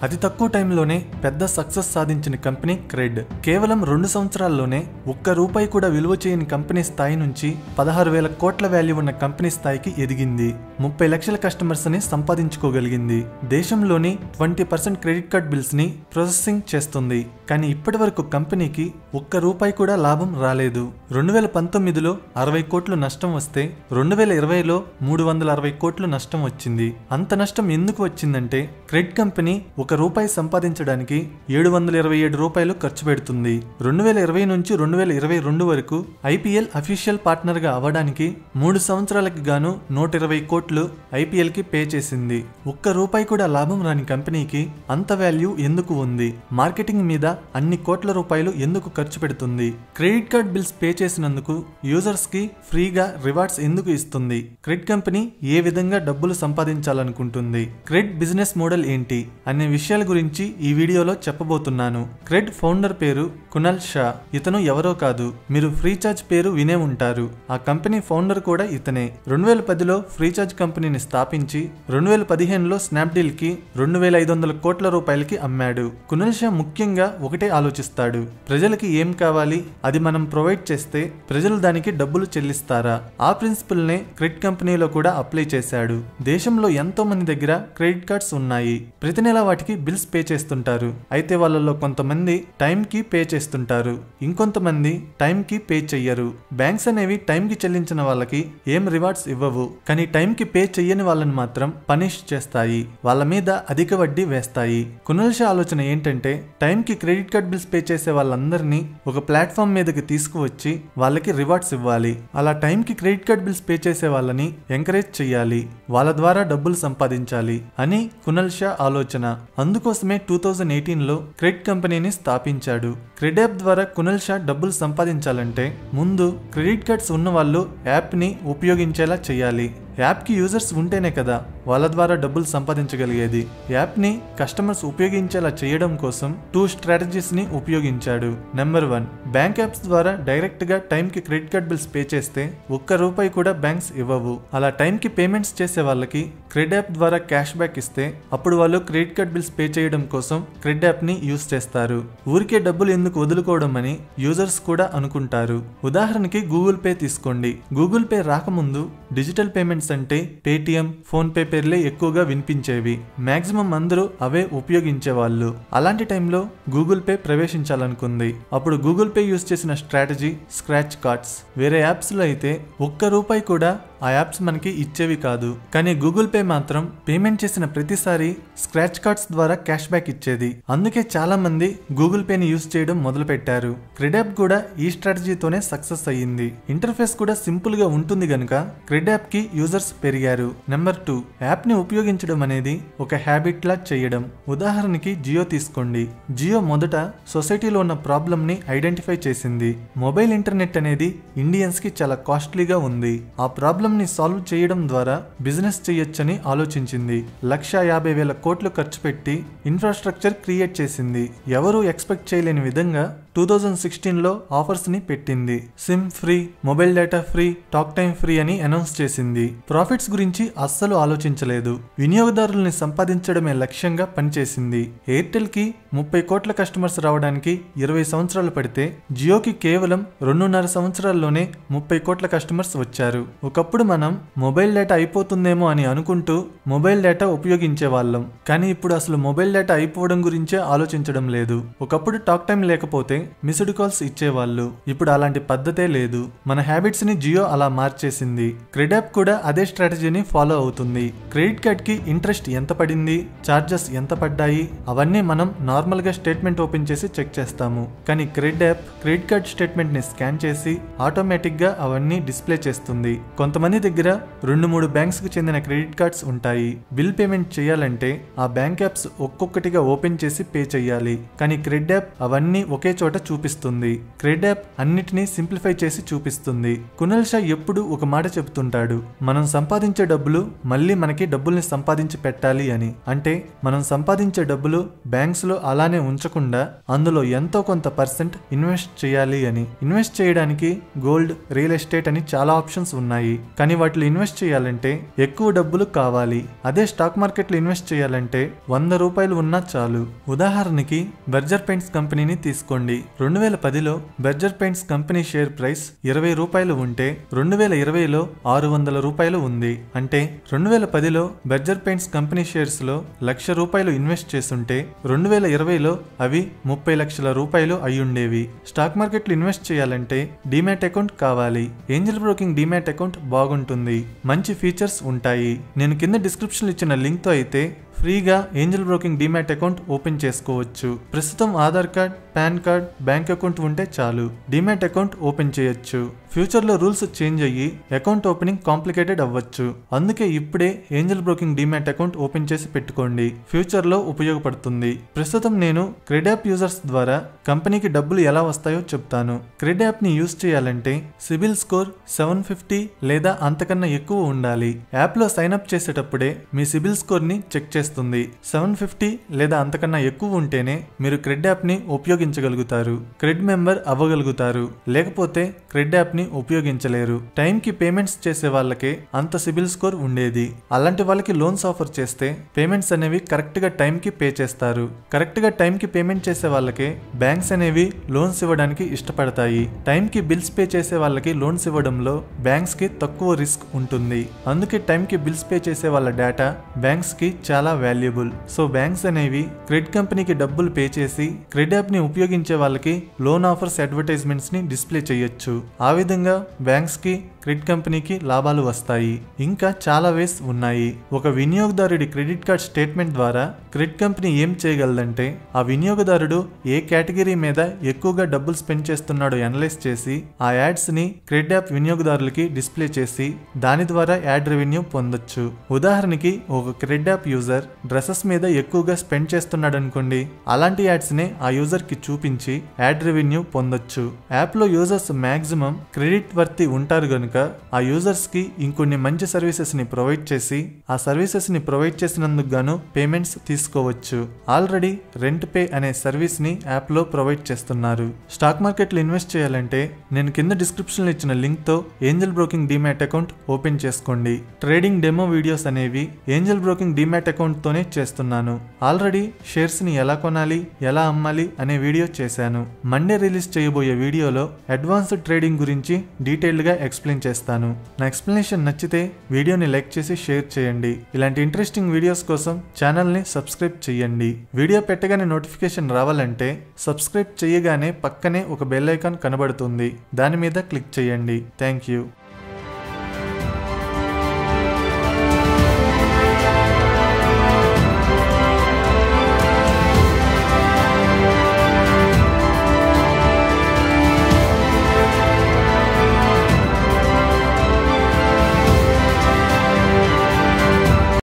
అతి తక్కువ టైంలోనే పెద్ద సక్సెస్ సాధించిన కంపెనీ క్రెడ్ కేవలం రెండు సంవత్సరాల్లోనే ఒక్క రూపాయి కూడా విలువ చేయని కంపెనీ స్థాయి నుంచి పదహారు వేల కోట్ల వాల్యూ ఉన్న కంపెనీ స్థాయికి ఎదిగింది ముప్పై లక్షల కస్టమర్స్ ని సంపాదించుకోగలిగింది దేశంలోని twenty percent credit card bills ని ప్రాసెసింగ్ చేస్తుంది కానీ ఇప్పటి వరకు కంపెనీకి ఒక్క రూపాయి కూడా లాభం రాలేదు రెండు వేల పంతొమ్మిదిలో అరవై కోట్లు నష్టం వస్తే రెండు వేల ఇరవైలో మూడు వందల అరవై కోట్లు నష్టం వచ్చింది అంత నష్టం ఎందుకు వచ్చిందంటే క్రెడ్ కంపెనీ ఒక రూపాయి సంపాదించడానికి ఏడు వందల ఇరవై ఏడు రూపాయలు ఖర్చు పెడుతుంది రెండు వేల ఇరవై నుంచి రెండు వేల ఇరవై రెండు వరకు ఐపీఎల్ అఫీషియల్ పార్ట్నర్ గా అవ్వడానికి మూడు సంవత్సరాలకు గాను నూట ఇరవై కోట్లు ఐపీఎల్ కి పే చేసింది ఒక్క రూపాయి కూడా లాభం రాని కంపెనీకి అంత వాల్యూ ఎందుకు ఉంది మార్కెటింగ్ మీద అన్ని కోట్ల రూపాయలు ఎందుకు ఖర్చు పెడుతుంది క్రెడిట్ కార్డ్ బిల్స్ పే చేసినందుకు యూజర్స్ కి ఫ్రీగా రివార్డ్స్ ఎందుకు ఇస్తుంది క్రెడ్ కంపెనీ ఏ విధంగా డబ్బులు సంపాదించాలనుకుంటుంది క్రెడ్ బిజినెస్ మోడల్ ఏంటి అనే విషయాల గురించి ఈ వీడియోలో చెప్పబోతున్నాను క్రెడ్ ఫౌండర్ పేరు కునల్ షా ఇతను ఎవరో కాదు మీరు ఫ్రీచార్జ్ పేరు వినే ఉంటారు ఆ కంపెనీ ఫౌండర్ కూడా ఇతనే రెండు వేల పదిలో ఫ్రీచార్జ్ కంపెనీని స్థాపించి రెండు వేల పదిహేనులో స్నాప్డీల్ కి రెండు వేల ఐదు వందల కోట్ల రూపాయలకి అమ్మాడు కునల్ షా ముఖ్యంగా ఒకటే ఆలోచిస్తాడు ప్రజలకి ఏం కావాలి అది మనం ప్రొవైడ్ చేస్తే ప్రజలు దానికి డబ్బులు చెల్లిస్తారా ఆ ప్రిన్సిపల్ నే క్రెడిట్ కంపెనీలో కూడా అప్లై చేశాడు దేశంలో ఎంతో మంది దగ్గర క్రెడిట్ కార్డ్స్ ఉన్నాయి ప్రతి నెల వాటికి బిల్స్ పే చేస్తుంటారు అయితే వాళ్ళలో కొంతమంది టైం కి పే చేస్తుంటారు ఇంకొంతమంది టైం కి పే చెయ్యరు బ్యాంక్స్ అనేవి టైం కి చెల్లించిన వాళ్ళకి ఏం రివార్డ్స్ ఇవ్వవు కానీ టైం కి పే చెయ్యని వాళ్ళని మాత్రం పనిష్ చేస్తాయి వాళ్ళ మీద అధిక వడ్డీ వేస్తాయి కునల్ షా ఆలోచన ఏంటంటే టైం కి క్రెడిట్ కార్డ్ బిల్స్ పే చేసే వాళ్ళందరినీ ఒక ప్లాట్ఫామ్ మీదకి తీసుకువచ్చి వాళ్ళకి రివార్డ్స్ ఇవ్వాలి అలా టైం కి క్రెడిట్ కార్డ్ బిల్స్ పే చేసే వాళ్ళని ఎంకరేజ్ చేయాలి వాళ్ళ ద్వారా డబ్బులు సంపాదించాలి అని కునల్ షా ఆలోచన అందుకోసమే టూ థౌజండ్ ఎయిటీన్ లో క్రెడిట్ కంపెనీని స్థాపించాడు క్రెడ్ యాప్ ద్వారా కునల్ షా డబ్బులు సంపాదించాలంటే ముందు క్రెడిట్ కార్డ్స్ ఉన్న వాళ్ళు యాప్ ని ఉపయోగించేలా చేయాలి యాప్కి యూజర్స్ ఉంటేనే కదా వాళ్ళ ద్వారా డబ్బులు సంపాదించగలిగేది యాప్ని కస్టమర్స్ ఉపయోగించేలా చేయడం కోసం టూ స్ట్రాటజీస్ని ఉపయోగించాడు నెంబర్ వన్ బ్యాంక్ యాప్స్ ద్వారా డైరెక్ట్గా టైంకి క్రెడిట్ కార్డ్ బిల్స్ పే చేస్తే ఒక్క రూపాయి కూడా బ్యాంక్స్ ఇవ్వవు అలా టైంకి పేమెంట్స్ చేసే వాళ్ళకి క్రెడ్ యాప్ ద్వారా క్యాష్ బ్యాక్ ఇస్తే అప్పుడు వాళ్ళు క్రెడిట్ కార్డ్ బిల్స్ పే చేయడం కోసం క్రెడ్ యాప్ని యూస్ చేస్తారు ఊరికే డబ్బులు ఎందుకు వదులుకోవడం అని యూజర్స్ కూడా అనుకుంటారు ఉదాహరణకి గూగుల్ పే తీసుకోండి గూగుల్ పే రాకముందు డిజిటల్ పేమెంట్స్ అంటే పేటిఎం ఫోన్ పే పేర్లే ఎక్కువగా వినిపించేవి మాక్సిమం అందరూ అవే ఉపయోగించేవాళ్ళు అలాంటి టైంలో గూగుల్ పే ప్రవేశించాలనుకుంది అప్పుడు గూగుల్ పే యూస్ చేసిన స్ట్రాటజీ స్క్రాచ్ కార్డ్స్ వేరే యాప్స్ లో అయితే ఒక్క రూపాయి కూడా ఆ యాప్స్ మనకి ఇచ్చేవి కాదు కానీ గూగుల్ పే మాత్రం పేమెంట్ చేసిన ప్రతిసారి స్క్రాచ్ కార్డ్స్ ద్వారా క్యాష్ బ్యాక్ ఇచ్చేది అందుకే చాలా మంది గూగుల్ పేని యూస్ చేయడం మొదలు పెట్టారు క్రెడ్ యాప్ కూడా ఈ స్ట్రాటజీతోనే సక్సెస్ అయ్యింది ఇంటర్ఫేస్ కూడా సింపుల్ గా ఉంటుంది గనుక క్రెడ్ యాప్ కి యూజర్స్ పెరిగారు నెంబర్ టూ యాప్ ని ఉపయోగించడం అనేది ఒక హ్యాబిట్ లా చేయడం ఉదాహరణకి జియో తీసుకోండి జియో మొదట సొసైటీలో ఉన్న ప్రాబ్లమ్ ని ఐడెంటిఫై చేసింది మొబైల్ ఇంటర్నెట్ అనేది ఇండియన్స్ కి చాలా కాస్ట్లీగా ఉంది ఆ ప్రాబ్లమ్ ని సాల్వ్ చేయడం ద్వారా బిజినెస్ చేయొచ్చని ఆలోచించింది లక్ష యాభై వేల కోట్లు ఖర్చు పెట్టి ఇన్ఫ్రాస్ట్రక్చర్ క్రియేట్ చేసింది ఎవరూ ఎక్స్పెక్ట్ చేయలేని విధంగా టూ థౌజండ్ సిక్స్టీన్లో ఆఫర్స్ని పెట్టింది SIM free mobile data free talk time free అని అనౌన్స్ చేసింది ప్రాఫిట్స్ గురించి అస్సలు ఆలోచించలేదు వినియోగదారుల్ని సంపాదించడమే లక్ష్యంగా పనిచేసింది ఎయిర్టెల్కి ముప్పై కోట్ల కస్టమర్స్ రావడానికి ఇరవై సంవత్సరాలు పడితే జియోకి కేవలం రెండున్నర సంవత్సరాల్లోనే ముప్పై కోట్ల కస్టమర్స్ వచ్చారు ఒకప్పుడు మనం మొబైల్ డేటా అయిపోతుందేమో అని అనుకుంటూ మొబైల్ డేటా ఉపయోగించే వాళ్ళం కానీ ఇప్పుడు అసలు మొబైల్ డేటా అయిపోవడం గురించే ఆలోచించడం లేదు ఒకప్పుడు టాక్ టైం లేకపోతే మిస్డ్ కాల్స్ ఇచ్చేవాళ్ళు ఇప్పుడు అలాంటి పద్ధతే లేదు మన హ్యాబిట్స్ ని జియో అలా మార్చేసింది క్రెడ్ యాప్ కూడా అదే స్ట్రాటజీని ఫాలో అవుతుంది క్రెడిట్ కార్డ్ కి ఇంట్రెస్ట్ ఎంత పడింది చార్జెస్ ఎంత పడ్డాయి అవన్నీ మనం నార్మల్ గా స్టేట్మెంట్ ఓపెన్ చేసి చెక్ చేస్తాము కానీ CRED app credit card statement ని స్కాన్ చేసి ఆటోమేటిక్ గా అవన్నీ డిస్ప్లే చేస్తుంది కొంతమంది దగ్గర రెండు మూడు బ్యాంక్స్ కు చెందిన క్రెడిట్ కార్డ్స్ ఉంటాయి బిల్ పేమెంట్ చేయాలంటే ఆ బ్యాంక్ యాప్స్ ఒక్కొక్కటిగా ఓపెన్ చేసి పే చేయాలి కానీ క్రెడ్ యాప్ అవన్నీ ఒకే చోట చూపిస్తుంది క్రెడ్ యాప్ అన్నిటినీ సింప్లిఫై చేసి చూపిస్తుంది కునల్ షా ఎప్పుడు ఒక మాట చెబుతుంటాడు మనం సంపాదించే డబ్బులు మళ్ళీ మనకి డబ్బుల్ని సంపాదించి పెట్టాలి అని అంటే మనం సంపాదించే డబ్బులు బ్యాంక్స్ లో అలానే ఉంచకుండా అందులో ఎంతో కొంత పర్సెంట్ ఇన్వెస్ట్ చేయాలి అని ఇన్వెస్ట్ చేయడానికి గోల్డ్ రియల్ ఎస్టేట్ అని చాలా ఆప్షన్స్ ఉన్నాయి కానీ వాటిలో ఇన్వెస్ట్ చేయాలంటే ఎక్కువ డబ్బులు కావాలి అదే స్టాక్ మార్కెట్లో ఇన్వెస్ట్ చేయాలంటే వంద రూపాయలు ఉన్నా చాలు ఉదాహరణకి బెర్జర్ పెయింట్స్ కంపెనీని తీసుకోండి రెండు వేల పదిలో Berger paints company share price ఇరవై రూపాయలు ఉంటే రెండు వేల ఇరవైలో ఆరు వందల రూపాయలు ఉంది అంటే రెండు వేల పదిలో బెర్జర్ పెయింట్స్ కంపెనీ షేర్స్ లో లక్ష రూపాయలు ఇన్వెస్ట్ చేస్తుంటే రెండు వేల ఇరవైలో అవి ముప్పై లక్షల రూపాయలు అయ్యుండేవి స్టాక్ మార్కెట్లో ఇన్వెస్ట్ చేయాలంటే డీమ్యాట్ అకౌంట్ కావాలి ఏంజల్ బ్రోకింగ్ డీమ్యాట్ అకౌంట్ బాగుంటుంది మంచి ఫీచర్స్ ఉంటాయి నేను కింద డిస్క్రిప్షన్ ఇచ్చిన లింక్ తో అయితే ఫ్రీగా Angel broking demat account open చేసుకోవచ్చు ప్రస్తుతం Aadhaar card PAN card bank account ఉంటే చాలు డీమ్యాట్ అకౌంట్ ఓపెన్ చేయొచ్చు ఫ్యూచర్లో రూల్స్ చేంజ్ అయ్యి అకౌంట్ ఓపెనింగ్ కాంప్లికేటెడ్ అవ్వచ్చు అందుకే ఇప్పుడే Angel broking demat account open చేసి పెట్టుకోండి ఫ్యూచర్లో ఉపయోగపడుతుంది ప్రస్తుతం నేను క్రెడ్ యాప్ యూజర్స్ ద్వారా కంపెనీకి డబ్బులు ఎలా వస్తాయో చెప్తాను క్రెడ్ యాప్ ని యూజ్ చేయాలంటే సిబిల్ స్కోర్ సెవెన్ ఫిఫ్టీ లేదా అంతకన్నా ఎక్కువ ఉండాలి యాప్ లో సైన్ అప్ చేసేటప్పుడే మీ సిబిల్ స్కోర్ ని చెక్ చేస్తుంది సెవెన్ ఫిఫ్టీ లేదా అంతకన్నా ఎక్కువ ఉంటేనే మీరు క్రెడ్ యాప్ ని ఉపయోగించగలుగుతారు క్రెడ్ మెంబర్ అవ్వగలుగుతారు లేకపోతే క్రెడ్ యాప్ ని ఉపయోగించలేరు టైం కి పేమెంట్స్ చేసే వాళ్ళకే అంత సిబిల్ స్కోర్ ఉండేది అలాంటి వాళ్ళకి లోన్స్ ఆఫర్ చేస్తే పేమెంట్స్ అనేవి కరెక్ట్ గా టైం కి పే చేస్తారు కరెక్ట్ గా టైం కి పేమెంట్ చేసే వాళ్ళకే బ్యాంక్స్ అనేవి లోన్స్ ఇవ్వడానికి ఇష్టపడతాయి టైం కి బిల్స్ పే చేసే వాళ్ళకి లోన్స్ ఇవ్వడంలో బ్యాంక్స్ కి తక్కువ రిస్క్ ఉంటుంది అందుకే టైం కి బిల్స్ పే చేసే వాళ్ళ డేటా బ్యాంక్స్ కి చాలా వాల్యుబుల్ సో బ్యాంక్స్ అనేవి క్రెడ్ కంపెనీకి డబ్బులు పే చేసి క్రెడ్ యాప్ ని ఉపయోగించే వాళ్ళకి లోన్ ఆఫర్స్ అడ్వర్టైజ్మెంట్స్ ని డిస్ప్లే చేయొచ్చు ఆ విధంగా బ్యాంక్స్ కి క్రెడిట్ కంపెనీకి లాభాలు వస్తాయి ఇంకా చాలా వేస్ ఉన్నాయి ఒక వినియోగదారుడి క్రెడిట్ కార్డ్ స్టేట్మెంట్ ద్వారా క్రెడిట్ కంపెనీ ఏం చేయగలదంటే ఆ వినియోగదారుడు ఏ కేటగిరీ మీద ఎక్కువగా డబ్బులు స్పెండ్ చేస్తున్నాడో అనలైజ్ చేసి ఆ యాడ్స్ ని క్రెడిట్ యాప్ వినియోగదారులకి డిస్ప్లే చేసి దాని ద్వారా యాడ్ రెవెన్యూ పొందొచ్చు ఉదాహరణకి ఒక క్రెడిట్ యాప్ యూజర్ డ్రెస్సెస్ మీద ఎక్కువగా స్పెండ్ చేస్తున్నాడు అనుకోండి అలాంటి యాడ్స్ ని ఆ యూజర్ కి చూపించి యాడ్ రెవెన్యూ పొందొచ్చు యాప్ లో యూజర్స్ మాక్సిమం క్రెడిట్ వర్తి ఉంటారు గనుక ఆ యూజర్స్ కి ఇంకొన్ని మంచి సర్వీసెస్ ని ప్రొవైడ్ చేసి ఆ సర్వీసెస్ ని ప్రొవైడ్ చేసినందుకు గాను పేమెంట్స్ తీసుకోవచ్చు ఆల్రెడీ రెంట్ పే అనే సర్వీస్ ని యాప్ లో ప్రొవైడ్ చేస్తున్నారు స్టాక్ మార్కెట్ లో ఇన్వెస్ట్ చేయాలంటే నేను కింద డిస్క్రిప్షన్ లో ఇచ్చిన లింక్ తో Angel broking demat account open చేసుకోండి ట్రేడింగ్ డెమో వీడియోస్ అనేవి ఏంజల్ బ్రోకింగ్ డీమ్యాట్ అకౌంట్ తోనే చేస్తున్నాను ఆల్రెడీ షేర్స్ ని ఎలా కొనాలి ఎలా అమ్మాలి అనే వీడియో చేశాను మండే రిలీజ్ చేయబోయే వీడియోలో అడ్వాన్స్డ్ ట్రేడింగ్ గురించి డీటెయిల్డ్ గా ఎక్స్ప్లెయిన్ చేస్తాను నా ఎక్స్ప్లెనేషన్ నచ్చితే వీడియోని లైక్ చేసి షేర్ చేయండి ఇలాంటి ఇంట్రెస్టింగ్ వీడియోస్ కోసం ఛానల్ని సబ్స్క్రైబ్ చేయండి వీడియో పెట్టగానే నోటిఫికేషన్ రావాలంటే సబ్స్క్రైబ్ చేయగానే పక్కనే ఒక బెల్ ఐకాన్ కనబడుతుంది దాని మీద క్లిక్ చేయండి థ్యాంక్ యూ